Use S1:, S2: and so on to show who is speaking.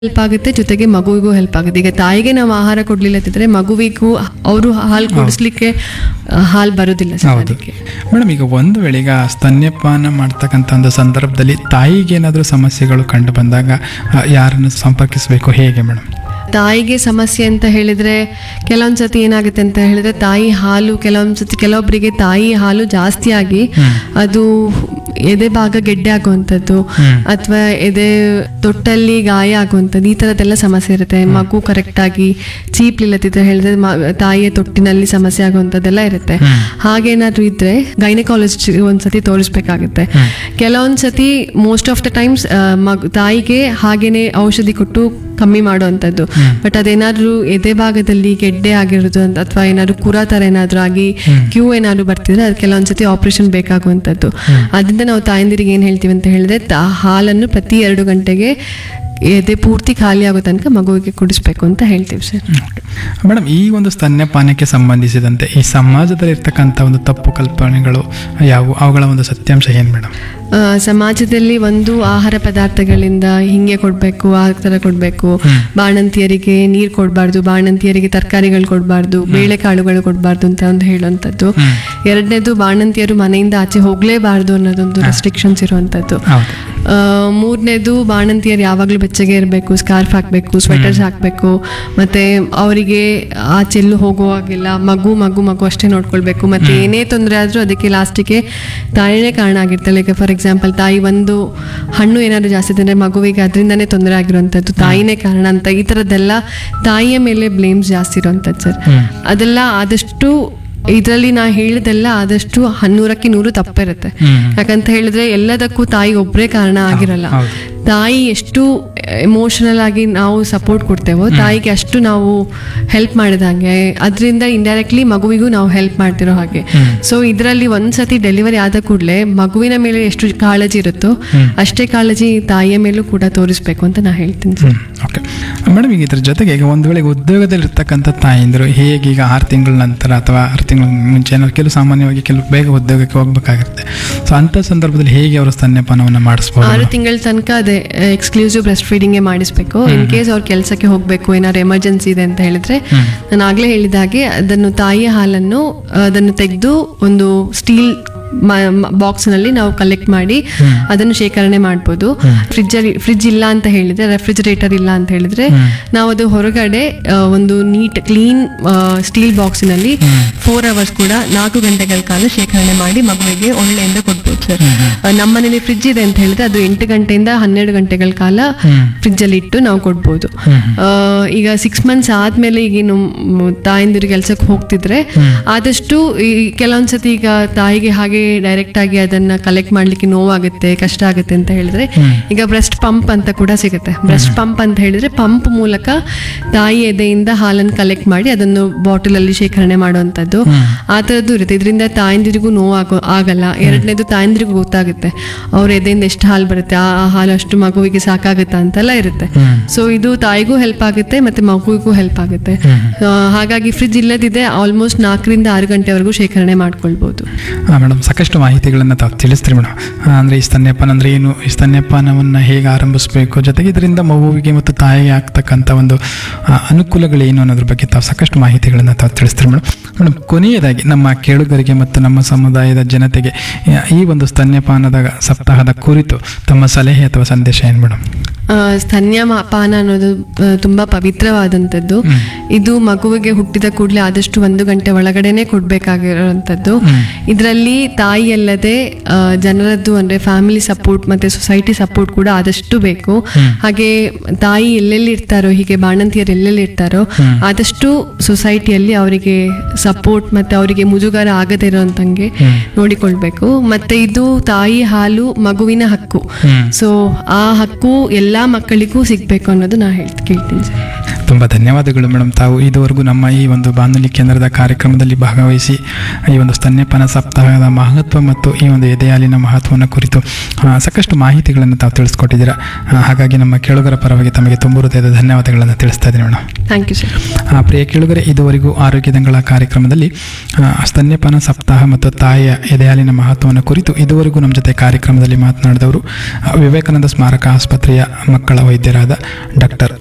S1: Help ಆಗುತ್ತೆ ಜೊತೆಗೆ ಮಗುವಿಗೂ help ಆಗುತ್ತೆ ಈಗ ತಾಯಿಗೆ ನಾವು ಆಹಾರ ಕೊಡ್ಲಿಲ್ಲದಿದ್ರೆ ಮಗುವಿಗೂ ಅವರು ಹಾಲು ಕುಡಿಸ್ಲಿಕ್ಕೆ ಹಾಲು ಬರೋದಿಲ್ಲ ಸರ್
S2: ಹೌದು
S1: ಅದಕ್ಕೆ
S2: ಮೇಡಮ್ ಈಗ ಒಂದು ವೇಳೆ ಈಗ ಸ್ತನ್ಯಪಾನ ಮಾಡ್ತಕ್ಕಂಥ ಒಂದು ಸಂದರ್ಭದಲ್ಲಿ ತಾಯಿಗೆ ಏನಾದರೂ ಸಮಸ್ಯೆಗಳು ಕಂಡು ಬಂದಾಗ ಆ, ಯಾರನ್ನು ಸಂಪರ್ಕಿಸಬೇಕು ಹೇಗೆ ಮೇಡಮ್
S1: ತಾಯಿಗೆ ಸಮಸ್ಯೆ ಅಂತ ಹೇಳಿದ್ರೆ ಕೆಲವೊಂದ್ ಸತಿ ಏನಾಗುತ್ತೆ ಅಂತ ಹೇಳಿದ್ರೆ ತಾಯಿ ಹಾಲು ಕೆಲವೊಂದ್ ಸತಿ ಕೆಲವೊಬ್ಬರಿಗೆ ತಾಯಿ ಹಾಲು ಜಾಸ್ತಿ ಆಗಿ ಅದು ಎದೆ ಭಾಗ ಗೆಡ್ಡೆ ಆಗುವಂಥದ್ದು ಅಥವಾ ಎದೆ ತೊಟ್ಟಲ್ಲಿ ಗಾಯ ಆಗುವಂಥದ್ದು ಈ ಥರದ್ದೆಲ್ಲ ಸಮಸ್ಯೆ ಇರುತ್ತೆ ಮಗು ಕರೆಕ್ಟಾಗಿ ಚೀಪ್ಲಿಲ್ಲದಿದ್ರೆ ಹೇಳಿದ್ರೆ ಮ- ತಾಯಿಯ ತೊಟ್ಟಿನಲ್ಲಿ ಸಮಸ್ಯೆ ಆಗುವಂಥದ್ದೆಲ್ಲ ಇರುತ್ತೆ ಹಾಗೇನಾದ್ರೂ ಇದ್ರೆ ಗೈನಕಾಲಜಿಸ್ಟ್ ಒಂದ್ಸತಿ ತೋರಿಸ್ಬೇಕಾಗುತ್ತೆ ಕೆಲವೊಂದ್ ಸತಿ ಮೋಸ್ಟ್ ಆಫ್ ದ ಟೈಮ್ಸ್ ಮಗು ತಾಯಿಗೆ ಹಾಗೇನೆ ಔಷಧಿ ಕೊಟ್ಟು ಕಮ್ಮಿ ಮಾಡುವಂಥದ್ದು ಬಟ್ ಅದೇನಾದ್ರೂ ಎದೆ ಭಾಗದಲ್ಲಿ ಗೆಡ್ಡೆ ಆಗಿರೋದು ಅಂತ ಅಥವಾ ಏನಾದ್ರು ಕುರ ಥರ ಏನಾದ್ರೂ ಆಗಿ ಕ್ಯೂ ಏನಾದ್ರು ಬರ್ತಿದ್ರೆ ಅದು ಕೆಲವೊಂದ್ಸತಿ ಆಪರೇಷನ್ ಬೇಕಾಗುವಂಥದ್ದು ಅದರಿಂದ ನಾವು ತಾಯಂದಿರಿಗೆ ಏನು ಹೇಳ್ತೀವಿ ಅಂತ ಹೇಳಿದ್ರೆ ತಾ- ಹಾಲನ್ನು ಪ್ರತಿ ಎರಡು ಗಂಟೆಗೆ ಎದೆ ಪೂರ್ತಿ ಖಾಲಿ ಆಗೋ ತನಕ ಮಗುವಿಗೆ ಕುಡಿಸ್ಬೇಕು ಅಂತ ಹೇಳ್ತೀವಿ ಸರ್
S2: ಮೇಡಮ್ ಈ ಒಂದು ಸ್ತನ್ಯಪಾನಕ್ಕೆ ಸಂಬಂಧಿಸಿದಂತೆ ಈ ಸಮಾಜದಲ್ಲಿ ಇರ್ತಕ್ಕಂಥ ಒಂದು ತಪ್ಪು ಕಲ್ಪನೆಗಳು ಯಾವುವು ಅವುಗಳ ಒಂದು ಸತ್ಯಾಂಶ ಏನು ಮೇಡಮ್
S1: ಆ, ಸಮಾಜದಲ್ಲಿ ಒಂದು ಆಹಾರ ಪದಾರ್ಥಗಳಿಂದ ಹಿಂಗೆ ಕೊಡಬೇಕು ಆ ಥರ ಕೊಡಬೇಕು ಬಾಣಂತಿಯರಿಗೆ ನೀರು ಕೊಡಬಾರ್ದು ಬಾಣಂತಿಯರಿಗೆ ತರಕಾರಿಗಳು ಕೊಡಬಾರ್ದು ಬೇಳೆಕಾಳುಗಳು ಕೊಡಬಾರ್ದು ಅಂತ ಒಂದು ಹೇಳುವಂಥದ್ದು ಎರಡನೇದು ಬಾಣಂತಿಯರು ಮನೆಯಿಂದ ಆಚೆ ಹೋಗಲೇಬಾರ್ದು ಅನ್ನೋದೊಂದು ರೆಸ್ಟ್ರಿಕ್ಷನ್ಸ್ ಇರುವಂಥದ್ದು
S2: ಹೌದು
S1: ಆ, ಮೂರನೇದು ಬಾಣಂತಿಯರು ಯಾವಾಗಲೂ ಬೆಚ್ಚಗೆ ಇರಬೇಕು ಸ್ಕಾರ್ಫ್ ಹಾಕಬೇಕು ಸ್ವೆಟರ್ಸ್ ಹಾಕಬೇಕು ಮತ್ತೆ ಅವರಿಗೆ ಆಚೆಲ್ಲೂ ಹೋಗುವಾಗಿಲ್ಲ ಮಗು ಮಗು ಮಗು ಅಷ್ಟೇ ನೋಡ್ಕೊಳ್ಬೇಕು ಮತ್ತೆ ಏನೇ ತೊಂದರೆ ಆದರೂ ಅದಕ್ಕೆ ಲಾಸ್ಟಿಗೆ ತಾಯಿನೇ ಕಾರಣ ಆಗಿರ್ತಾಳೆ ಈಗ ಫಾರ್ ಎಕ್ಸಾಂಪಲ್ ತಾಯಿ ಒಂದು ಹಣ್ಣು ಏನಾದ್ರು ಜಾಸ್ತಿ ತಿಂದರೆ ಮಗುವಿಗೆ ಅದರಿಂದನೇ ತೊಂದರೆ ಆಗಿರುವಂಥದ್ದು ತಾಯಿನೇ ಕಾರಣ ಅಂತ ಈ ಥರದ್ದೆಲ್ಲ ತಾಯಿಯ ಮೇಲೆ ಬ್ಲೇಮ್ಸ್ ಜಾಸ್ತಿ ಇರುವಂಥದ್ದು ಸರ್ ಅದೆಲ್ಲ ಆದಷ್ಟು ಇದರಲ್ಲಿ ನಾ ಹೇಳಿದೆಲ್ಲ ಆದಷ್ಟು ಹನ್ನೂರಕ್ಕೆ ನೂರು ತಪ್ಪಿರುತ್ತೆ ಯಾಕಂತ ಹೇಳಿದ್ರೆ ಎಲ್ಲದಕ್ಕೂ ತಾಯಿ ಒಬ್ಬರೇ ಕಾರಣ ಆಗಿರಲ್ಲ
S2: ಹೌದು.
S1: ತಾಯಿ ಎಷ್ಟು ಎಮೋಷನಲ್ ಆಗಿ ನಾವು ಸಪೋರ್ಟ್ ಕೊಡ್ತೇವೋ ತಾಯಿಗೆ ಅಷ್ಟು ನಾವು ಹೆಲ್ಪ್ ಮಾಡಿದಂಗೆ ಅದರಿಂದ ಇಂಡೈರೆಕ್ಟ್ಲಿ ಮಗುವಿಗೂ ನಾವು ಹೆಲ್ಪ್ ಮಾಡ್ತಿರೋ ಹಾಗೆ ಸೊ ಇದರಲ್ಲಿ ಒಂದ್ಸತಿ ಡೆಲಿವರಿ ಆದ ಕೂಡಲೇ ಮಗುವಿನ ಮೇಲೆ ಎಷ್ಟು ಕಾಳಜಿ ಇರುತ್ತೋ ಅಷ್ಟೇ ಕಾಳಜಿ ತಾಯಿಯ ಮೇಲೂ ಕೂಡ ತೋರಿಸ್ಬೇಕು ಅಂತ ನಾ ಹೇಳ್ತೀನಿ ಸರ್
S2: ಓಕೆ ಮೇಡಮ್ ಈಗ ಇದ್ರ ಜೊತೆಗೆ ಈಗ ಒಂದು ವೇಳೆ ಉದ್ಯೋಗದಲ್ಲಿ ಇರ್ತಕ್ಕಂಥ ತಾಯಂದಿರು ಹೇಗೆ ಈಗ ಆರು ತಿಂಗಳ ನಂತರ ಅಥವಾ ಆರು ತಿಂಗಳ ಮುಂಚೆ ಏನಾದ್ರು ಕೆಲವು ಸಾಮಾನ್ಯವಾಗಿ ಕೆಲವು ಬೇಗ ಉದ್ಯೋಗಕ್ಕೆ ಹೋಗ್ಬೇಕಾಗಿರುತ್ತೆ ಸೊ ಅಂಥ ಸಂದರ್ಭದಲ್ಲಿ ಹೇಗೆ ಅವರು ಸ್ತನ್ಯಪಾನವನ್ನು ಮಾಡಿಸ್ಬೋದು
S1: ಆರು ತಿಂಗಳ ತನಕ ಅದೇ ಎಕ್ಸ್ಕ್ಲೂಸಿವ್ ಬ್ರೆಸ್ಟ್ ಫೀಡಿಂಗೇ ಮಾಡಿಸ್ಬೇಕು ಇನ್ ಕೇಸ್ ಅವ್ರ ಕೆಲಸಕ್ಕೆ ಹೋಗಬೇಕು ಏನಾದ್ರು ಎಮರ್ಜೆನ್ಸಿ ಇದೆ ಅಂತ ಹೇಳಿದ್ರೆ ನಾನು ಆಗಲೇ ಹೇಳಿದ ಹಾಗೆ ಅದನ್ನು ತಾಯಿಯ ಹಾಲನ್ನು ಅದನ್ನು ತೆಗೆದು ಒಂದು ಸ್ಟೀಲ್ ಬಾಕ್ಸ್ನಲ್ಲಿ ನಾವು ಕಲೆಕ್ಟ್ ಮಾಡಿ ಅದನ್ನು ಶೇಖರಣೆ ಮಾಡ್ಬೋದು ಫ್ರಿಜ್ ಫ್ರಿಜ್ ಇಲ್ಲ ಅಂತ ಹೇಳಿದ್ರೆ ರೆಫ್ರಿಜರೇಟರ್ ಇಲ್ಲ ಅಂತ ಹೇಳಿದ್ರೆ ನಾವು ಅದು ಹೊರಗಡೆ ಆ, ಒಂದು ನೀಟ್ ಕ್ಲೀನ್ ಸ್ಟೀಲ್ ಬಾಕ್ಸಿನಲ್ಲಿ ಫೋರ್ ಅವರ್ಸ್ ಕೂಡ ನಾಲ್ಕು ಗಂಟೆಗಳ ಕಾಲ ಶೇಖರಣೆ ಮಾಡಿ ಮಗುವಿಗೆ ಒಳ್ಳೆಯಿಂದ ಕೊಡ್ಬೋದು ಸರ್ ನಮ್ಮನೇಲಿ ಫ್ರಿಜ್ ಇದೆ ಅಂತ ಹೇಳಿದ್ರೆ ಅದು ಎಂಟು ಗಂಟೆಯಿಂದ ಹನ್ನೆರಡು ಗಂಟೆಗಳ ಕಾಲ ಫ್ರಿಜ್ ಅಲ್ಲಿ ಇಟ್ಟು ನಾವು ಕೊಡ್ಬೋದು ಆ, ಈಗ ಸಿಕ್ಸ್ ಮಂತ್ಸ್ ಆದ್ಮೇಲೆ ಈಗೇನು ಮ್, ತಾಯಂದಿರು ಕೆಲ್ಸಕ್ಕೆ ಹೋಗ್ತಿದ್ರೆ ಆದಷ್ಟು ಈ ಕೆಲವೊಂದ್ಸತಿ ಈಗ ತಾಯಿಗೆ ಹಾಗೆ ಡೈರೆಕ್ಟ್ ಆಗಿ ಅದನ್ನ ಕಲೆಕ್ಟ್ ಮಾಡ್ಲಿಕ್ಕೆ ನೋವಾಗುತ್ತೆ ಕಷ್ಟ ಆಗುತ್ತೆ ಅಂತ ಹೇಳಿದ್ರೆ ಈಗ ಬ್ರೆಸ್ಟ್ ಪಂಪ್ ಅಂತ ಕೂಡ ಸಿಗುತ್ತೆ ಬ್ರೆಸ್ಟ್ ಪಂಪ್ ಅಂತ ಹೇಳಿದ್ರೆ ಪಂಪ್ ಮೂಲಕ ತಾಯಿ ಎದೆಯಿಂದ ಹಾಲನ್ನು ಕಲೆಕ್ಟ್ ಮಾಡಿ ಅದನ್ನು ಬಾಟಲ್ ಅಲ್ಲಿ ಶೇಖರಣೆ ಮಾಡುವಂಥದ್ದು ಆ ಥರದ್ದು ಇರುತ್ತೆ ಇದರಿಂದ ತಾಯಂದಿರಿಗೂ ನೋವಾಗೋ ಆಗಲ್ಲ ಎರಡನೇದು ತಾಯಂದಿರಿಗೂ ಗೊತ್ತಾಗುತ್ತೆ ಅವ್ರ ಎದೆಯಿಂದ ಎಷ್ಟು ಹಾಲು ಬರುತ್ತೆ ಆ ಆ ಹಾಲು ಅಷ್ಟು ಮಗುವಿಗೆ ಸಾಕಾಗುತ್ತಾ ಅಂತೆಲ್ಲ ಇರುತ್ತೆ ಸೊ ಇದು ತಾಯಿಗೂ ಹೆಲ್ಪ್ ಆಗುತ್ತೆ ಮತ್ತೆ ಮಗುವಿಗೂ ಹೆಲ್ಪ್ ಆಗುತ್ತೆ ಆ, ಹಾಗಾಗಿ ಫ್ರಿಜ್ ಇಲ್ಲದಿದೆ ಆಲ್ಮೋಸ್ಟ್ ನಾಲ್ಕರಿಂದ ಆರು ಗಂಟೆವರೆಗೂ ಶೇಖರಣೆ ಮಾಡ್ಕೊಳ್ಬೋದು
S2: ಹಾಂ ಮೇಡಮ್ ಸಾಕಷ್ಟು ಮಾಹಿತಿಗಳನ್ನು ತಾವು ತಿಳಿಸ್ತೀರಿ ಮೇಡಮ್ ಅಂದರೆ ಈ ಸ್ತನ್ಯಪಾನ ಅಂದರೆ ಏನು ಈ ಸ್ತನ್ಯಪಾನವನ್ನು ಹೇಗೆ ಆರಂಭಿಸಬೇಕು ಜೊತೆಗೆ ಇದರಿಂದ ಮಗುವಿಗೆ ಮತ್ತು ತಾಯಿಗೆ ಆಗ್ತಕ್ಕಂಥ ಒಂದು ಆ, ಅನುಕೂಲಗಳೇನು ಅನ್ನೋದ್ರ ಬಗ್ಗೆ ತಾವು ಸಾಕಷ್ಟು ಮಾಹಿತಿಗಳನ್ನು ತಾವು ತಿಳಿಸ್ತೀರಿ ಮೇಡಮ್ ಮೇಡಮ್ ಕೊನೆಯದಾಗಿ ನಮ್ಮ ಕೇಳುಗರಿಗೆ ಮತ್ತು ನಮ್ಮ ಸಮುದಾಯದ ಜನತೆಗೆ ಆ, ಈ ಒಂದು ಸ್ತನ್ಯಪಾನದ ಸಪ್ತಾಹದ ಕುರಿತು ತಮ್ಮ ಸಲಹೆ ಅಥವಾ ಸಂದೇಶ ಏನು ಮೇಡಮ್
S1: ಆ, ಸ್ತನ್ಯಪಾನ ಅನ್ನೋದು ಆ, ತುಂಬಾ ಪವಿತ್ರವಾದಂಥದ್ದು ಇದು ಮಗುವಿಗೆ ಹುಟ್ಟಿದ ಕೂಡಲೇ ಆದಷ್ಟು ಒಂದು ಗಂಟೆ ಒಳಗಡೆನೆ ಕೊಡ್ಬೇಕಾಗಿರುವಂಥದ್ದು ಇದರಲ್ಲಿ ತಾಯಿ ಅಲ್ಲದೆ ಆ, ಜನರದ್ದು ಅಂದ್ರೆ ಫ್ಯಾಮಿಲಿ ಸಪೋರ್ಟ್ ಮತ್ತೆ ಸೊಸೈಟಿ ಸಪೋರ್ಟ್ ಕೂಡ ಆದಷ್ಟು ಬೇಕು ಹಾಗೆ ತಾಯಿ ಎಲ್ಲೆಲ್ಲಿ ಇರ್ತಾರೋ ಹೀಗೆ ಬಾಣಂತಿಯರು ಎಲ್ಲೆಲ್ಲಿ ಇರ್ತಾರೋ ಆದಷ್ಟು ಸೊಸೈಟಿಯಲ್ಲಿ ಅವರಿಗೆ ಸಪೋರ್ಟ್ ಮತ್ತೆ ಅವರಿಗೆ ಮುಜುಗರ ಆಗದೇ ಇರೋಂತಂಗೆ ನೋಡಿಕೊಳ್ಬೇಕು ಮತ್ತೆ ಇದು ತಾಯಿ ಹಾಲು ಮಗುವಿನ ಹಕ್ಕು ಸೊ ಆ ಹಕ್ಕು ಎಲ್ಲಾ ಮಕ್ಕಳಿಗೂ ಸಿಗ್ಬೇಕು ಅನ್ನೋದು ನಾ ಹೇಳ್ ಕೇಳ್ತೀನಿ ಸರ್
S2: ತುಂಬ ಧನ್ಯವಾದಗಳು ಮೇಡಮ್ ತಾವು ಇದುವರೆಗೂ ನಮ್ಮ ಈ ಒಂದು ಬಾನುಲಿ ಕೇಂದ್ರದ ಕಾರ್ಯಕ್ರಮದಲ್ಲಿ ಭಾಗವಹಿಸಿ ಈ ಒಂದು ಸ್ತನ್ಯಪಾನ ಸಪ್ತಾಹದ ಮಹತ್ವ ಮತ್ತು ಈ ಒಂದು ಎದೆಹಾಲಿನ ಮಹತ್ವವನ್ನು ಕುರಿತು ಆ, ಸಾಕಷ್ಟು ಮಾಹಿತಿಗಳನ್ನು ತಾವು ತಿಳಿಸ್ಕೊಟ್ಟಿದ್ದೀರಾ ಆ, ಹಾಗಾಗಿ ನಮ್ಮ ಕೇಳುಗರ ಪರವಾಗಿ ತಮಗೆ ತುಂಬ ಹೃದಯದ ಧನ್ಯವಾದಗಳನ್ನು ತಿಳಿಸ್ತಾ ಇದ್ದೀನಿ ಮೇಡಮ್
S1: ಥ್ಯಾಂಕ್ ಯು ಸರ್
S2: ಆ, ಪ್ರಿಯ ಕೇಳುಗರೆ ಇದುವರೆಗೂ ಆರೋಗ್ಯ ದಂಗಳ ಕಾರ್ಯಕ್ರಮದಲ್ಲಿ ಆ, ಸ್ತನ್ಯಪಾನ ಸಪ್ತಾಹ ಮತ್ತು ತಾಯಿಯ ಎದೆಹಾಲಿನ ಮಹತ್ವವನ್ನು ಕುರಿತು ಇದುವರೆಗೂ ನಮ್ಮ ಜೊತೆ ಕಾರ್ಯಕ್ರಮದಲ್ಲಿ ಮಾತನಾಡಿದವರು ಆ, ವಿವೇಕಾನಂದ ಸ್ಮಾರಕ ಆಸ್ಪತ್ರೆಯ ಮಕ್ಕಳ ವೈದ್ಯರಾದ ಡಾಕ್ಟರ್